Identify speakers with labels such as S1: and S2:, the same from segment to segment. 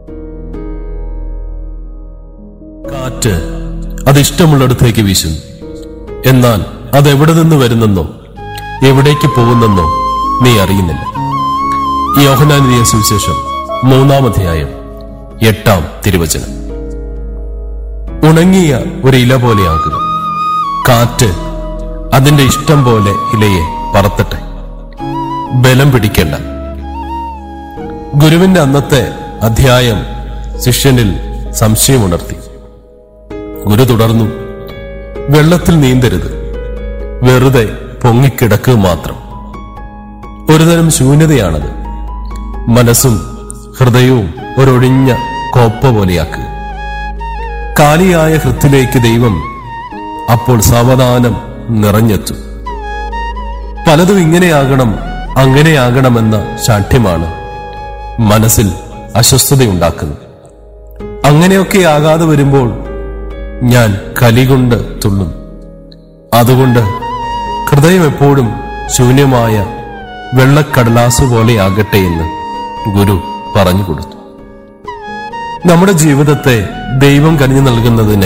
S1: കാറ്റ് അത് ഇഷ്ടമുള്ളിടത്തേക്ക് വീശുന്നു എന്നാൽ അത് എവിടെ നിന്ന് വരുന്നെന്നോ എവിടേക്ക് പോകുന്നെന്നോ നീ അറിയുന്നില്ല യോഹനാനിയ സുവിശേഷം മൂന്നാം അധ്യായം എട്ടാം തിരുവചനം ഉണങ്ങിയ ഒരു ഇല പോലെയാകുക കാറ്റ് അതിന്റെ ഇഷ്ടം പോലെ ഇലയെ പറത്തട്ടെ ബലം പിടിക്കേണ്ട ഗുരുവിന്റെ അന്നത്തെ അധ്യായം ശിഷ്യനിൽ സംശയമുണർത്തി ഗുരു തുടർന്നു വെള്ളത്തിൽ നീന്തരുത് വെറുതെ പൊങ്ങിക്കിടക്കുക മാത്രം ഒരുതരം ശൂന്യതയാണത് മനസ്സും ഹൃദയവും ഒരൊഴിഞ്ഞ കോപ്പ പോലെയാക്കുക കാലിയായ ഹൃത്തിലേക്ക് ദൈവം അപ്പോൾ സാവധാനം നിറഞ്ഞെത്തും പലതും ഇങ്ങനെയാകണം അങ്ങനെയാകണമെന്ന ശാഠ്യമാണ് മനസ്സിൽ അസ്വസ്ഥതയുണ്ടാക്കുന്നത് അങ്ങനെയൊക്കെ ആകാതെ വരുമ്പോൾ ഞാൻ കലികൊണ്ട് തുള്ളും അതുകൊണ്ട് ഹൃദയം എപ്പോഴും ശൂന്യമായ വെള്ളക്കടലാസ് പോലെയാകട്ടെ എന്ന് ഗുരു പറഞ്ഞു കൊടുത്തു നമ്മുടെ ജീവിതത്തെ ദൈവം കനിഞ്ഞു നൽകുന്നതിനെ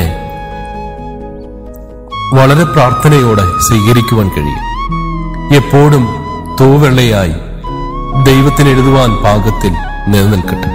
S1: വളരെ പ്രാർത്ഥനയോടെ സ്വീകരിക്കുവാൻ കഴിയും എപ്പോഴും തൂവെള്ളയായി ദൈവത്തിന് എഴുതുവാൻ പാകത്തിൽ നിലനിൽക്കട്ടെ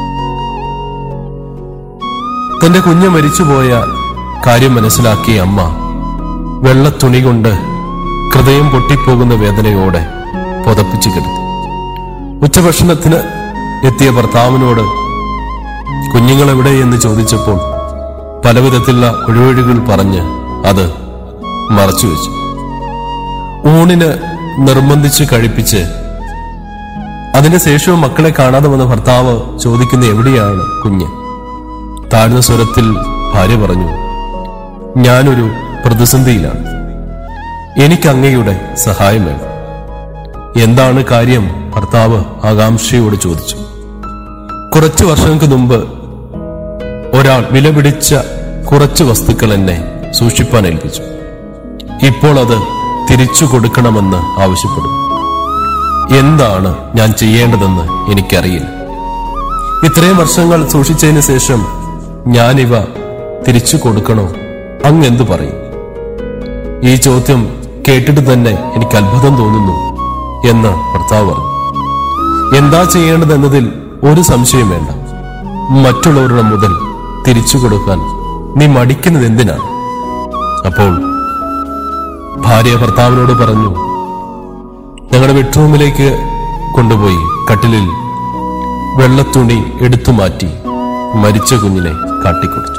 S1: തന്റെ കുഞ്ഞ് മരിച്ചുപോയ കാര്യം മനസ്സിലാക്കിയ അമ്മ വെള്ളത്തുണി കൊണ്ട് ഹൃദയം പൊട്ടിപ്പോകുന്ന വേദനയോടെ പുതപ്പിച്ചു കിടത്തി ഉച്ചഭക്ഷണത്തിന് എത്തിയ ഭർത്താവിനോട് കുഞ്ഞുങ്ങൾ എവിടെ എന്ന് ചോദിച്ചപ്പോൾ പലവിധത്തിലുള്ള ഒഴിവഴികൾ പറഞ്ഞ് അത് മറച്ചുവെച്ചു ഊണിന് നിർബന്ധിച്ച് കഴിപ്പിച്ച് അതിന് ശേഷവും മക്കളെ കാണാതെ വന്ന ഭർത്താവ് ചോദിക്കുന്ന എവിടെയാണ് കുഞ്ഞ് താഴ്ന്ന സ്വരത്തിൽ ഭാര്യ പറഞ്ഞു ഞാനൊരു പ്രതിസന്ധിയിലാണ് എനിക്ക് അങ്ങയുടെ സഹായം വേണം എന്താണ് കാര്യം ഭർത്താവ് ആകാംക്ഷയോട് ചോദിച്ചു കുറച്ചു വർഷങ്ങൾക്ക് മുമ്പ് ഒരാൾ വിലപിടിച്ച കുറച്ച് വസ്തുക്കൾ എന്നെ സൂക്ഷിപ്പാൻ ഏൽപ്പിച്ചു ഇപ്പോൾ അത് തിരിച്ചു കൊടുക്കണമെന്ന് ആവശ്യപ്പെടും എന്താണ് ഞാൻ ചെയ്യേണ്ടതെന്ന് എനിക്കറിയില്ല ഇത്രയും വർഷങ്ങൾ സൂക്ഷിച്ചതിന് ശേഷം ഞാനിവ തിരിച്ചു കൊടുക്കണോ അങ്ങ് എന്തു പറയും ഈ ചോദ്യം കേട്ടിട്ട് തന്നെ എനിക്ക് അത്ഭുതം തോന്നുന്നു എന്ന് ഭർത്താവ് പറഞ്ഞു എന്താ ചെയ്യേണ്ടതെന്നതിൽ ഒരു സംശയം വേണ്ട മറ്റുള്ളവരുടെ മുതൽ തിരിച്ചു കൊടുക്കാൻ നീ മടിക്കുന്നത് എന്തിനാണ് അപ്പോൾ ഭാര്യ ഭർത്താവിനോട് പറഞ്ഞു ഞങ്ങളുടെ ബെഡ്റൂമിലേക്ക് കൊണ്ടുപോയി കട്ടിലിൽ വെള്ളത്തുണി എടുത്തു മാറ്റി മരിച്ച കുഞ്ഞിനെ കാട്ടിക്കൊടുത്തു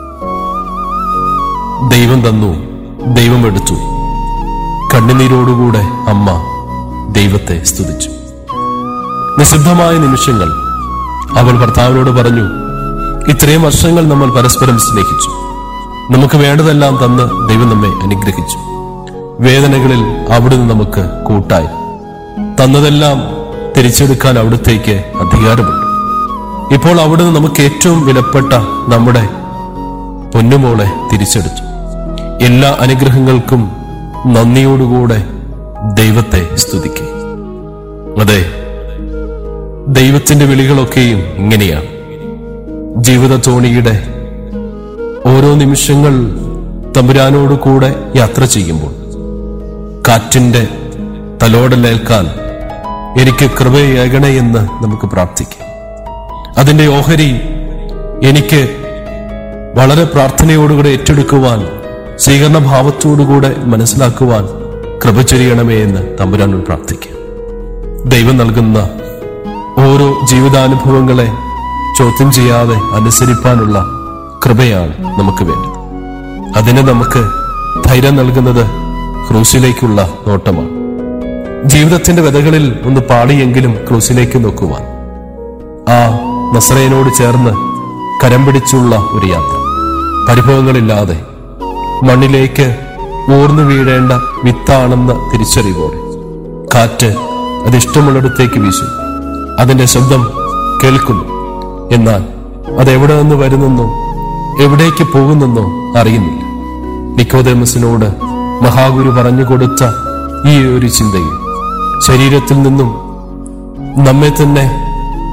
S1: ദൈവം തന്നു ദൈവം എടുത്തു കണ്ണുനീരോടുകൂടെ അമ്മ ദൈവത്തെ സ്തുതിച്ചു നിശബ്ദമായ നിമിഷങ്ങൾ അവൾ ഭർത്താവിനോട് പറഞ്ഞു ഇത്രയും വർഷങ്ങൾ നമ്മൾ പരസ്പരം സ്നേഹിച്ചു നമുക്ക് വേണ്ടതെല്ലാം തന്ന് ദൈവം നമ്മെ അനുഗ്രഹിച്ചു വേദനകളിൽ അവിടുന്ന് നമുക്ക് കൂട്ടായി തന്നതെല്ലാം തിരിച്ചെടുക്കാൻ അവിടുത്തേക്ക് അധികാരമുണ്ട് ഇപ്പോൾ അവിടുന്ന് നമുക്ക് ഏറ്റവും വിലപ്പെട്ട നമ്മുടെ പൊന്നുമോളെ തിരിച്ചെടുത്തു എല്ലാ അനുഗ്രഹങ്ങൾക്കും നന്ദിയോടുകൂടെ ദൈവത്തെ സ്തുതിക്കുക അതെ ദൈവത്തിന്റെ വിളികളൊക്കെയും ഇങ്ങനെയാണ് ജീവിത തോണിയുടെ ഓരോ നിമിഷങ്ങൾ തമ്പുരാനോട് കൂടെ യാത്ര ചെയ്യുമ്പോൾ കാറ്റിന്റെ തലോടലേൽക്കാൻ എനിക്ക് കൃപയേകണേ എന്ന് നമുക്ക് പ്രാർത്ഥിക്കാം അതിന്റെ ഓഹരി എനിക്ക് വളരെ പ്രാർത്ഥനയോടുകൂടെ ഏറ്റെടുക്കുവാൻ സ്വീകരണ ഭാവത്തോടുകൂടെ മനസ്സിലാക്കുവാൻ കൃപ ചൊരിയണമേ എന്ന് തമ്പുരാനോട് പ്രാർത്ഥിക്കാം ദൈവം നൽകുന്ന ഓരോ ജീവിതാനുഭവങ്ങളെ ചോദ്യം ചെയ്യാതെ അനുസരിപ്പാനുള്ള കൃപയാണ് നമുക്ക് വേണ്ടത് അതിന് നമുക്ക് ധൈര്യം നൽകുന്നത് ക്രൂസിലേക്കുള്ള നോട്ടമാണ് ജീവിതത്തിന്റെ വിതകളിൽ ഒന്ന് പാടിയെങ്കിലും ക്രൂസിലേക്ക് നോക്കുവാൻ ആ നസ്രയനോട് ചേർന്ന് കരം പിടിച്ചുള്ള ഒരു യാത്ര പരിഭവങ്ങളില്ലാതെ മണ്ണിലേക്ക് ഊർന്നു വീഴേണ്ട വിത്താണെന്ന തിരിച്ചറിവോടെ കാറ്റ് അത് ഇഷ്ടമുള്ളിടത്തേക്ക് വീശും അതിന്റെ ശബ്ദം കേൾക്കുന്നു എന്നാൽ അത് എവിടെ നിന്ന് വരുന്നെന്നോ എവിടേക്ക് പോകുന്നെന്നോ അറിയുന്നില്ല നിക്കോദേമസിനോട് മഹാഗുരു പറഞ്ഞു കൊടുത്ത ഈ ഒരു ചിന്തയിൽ ശരീരത്തിൽ നിന്നും നമ്മെ തന്നെ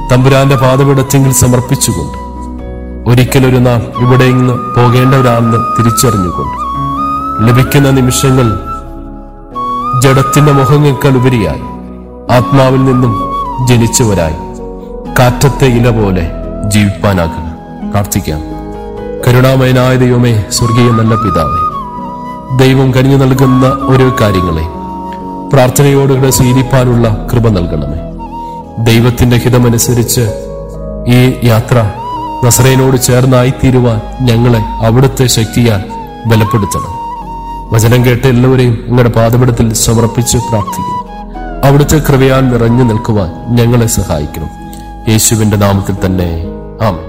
S1: തമ്പുരാന്റെ പാതപിടത്തെങ്കിൽ സമർപ്പിച്ചുകൊണ്ട് ഒരിക്കലൊരു നാം ഇവിടെ നിന്ന് പോകേണ്ടവരാണെന്ന് തിരിച്ചറിഞ്ഞുകൊണ്ട് ലഭിക്കുന്ന നിമിഷങ്ങൾ ജഡത്തിന്റെ മുഖങ്ങൾക്കാൾ ഉപരിയായി ആത്മാവിൽ നിന്നും ജനിച്ചവരായി കാറ്റത്തെ ഇല പോലെ ജീവിപ്പാനാകുക പ്രാർത്ഥിക്കാം കരുണാമയനായ ദൈവമേ സ്വർഗീയ നല്ല പിതാവേ ദൈവം കനിഞ്ഞു നൽകുന്ന ഓരോ കാര്യങ്ങളെ പ്രാർത്ഥനയോടുകൂടെ സ്വീകരിപ്പാനുള്ള കൃപ നൽകണമേ ദൈവത്തിന്റെ ഹിതമനുസരിച്ച് ഈ യാത്ര നസറേനോട് ചേർന്നായിത്തീരുവാൻ ഞങ്ങളെ അവിടുത്തെ ശക്തിയാൽ ബലപ്പെടുത്തണം വചനം കേട്ട എല്ലാവരെയും നിങ്ങളുടെ പാതപിടത്തിൽ സമർപ്പിച്ച് പ്രാർത്ഥിക്കുന്നു അവിടുത്തെ കൃപയാൽ നിറഞ്ഞു നിൽക്കുവാൻ ഞങ്ങളെ സഹായിക്കണം യേശുവിന്റെ നാമത്തിൽ തന്നെ ആമേ